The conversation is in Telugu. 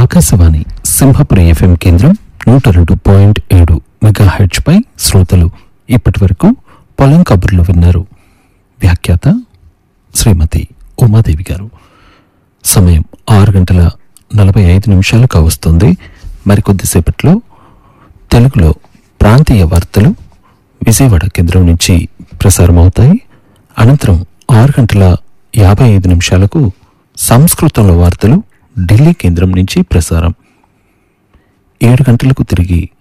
ఆకాశవాణి సింహపురి ఎఫ్ఎం కేంద్రం నూట రెండు పాయింట్ ఏడు మెగా పై శ్రోతలు ఇప్పటి వరకు పొలం కబుర్లు విన్నారు వ్యాఖ్యాత శ్రీమతి ఉమాదేవి గారు సమయం ఆరు గంటల నలభై ఐదు నిమిషాలు కావస్తుంది మరికొద్దిసేపట్లో తెలుగులో ప్రాంతీయ వార్తలు విజయవాడ కేంద్రం నుంచి ప్రసారమవుతాయి అనంతరం ఆరు గంటల యాభై ఐదు నిమిషాలకు సంస్కృతంలో వార్తలు ఢిల్లీ కేంద్రం నుంచి ప్రసారం ఏడు గంటలకు తిరిగి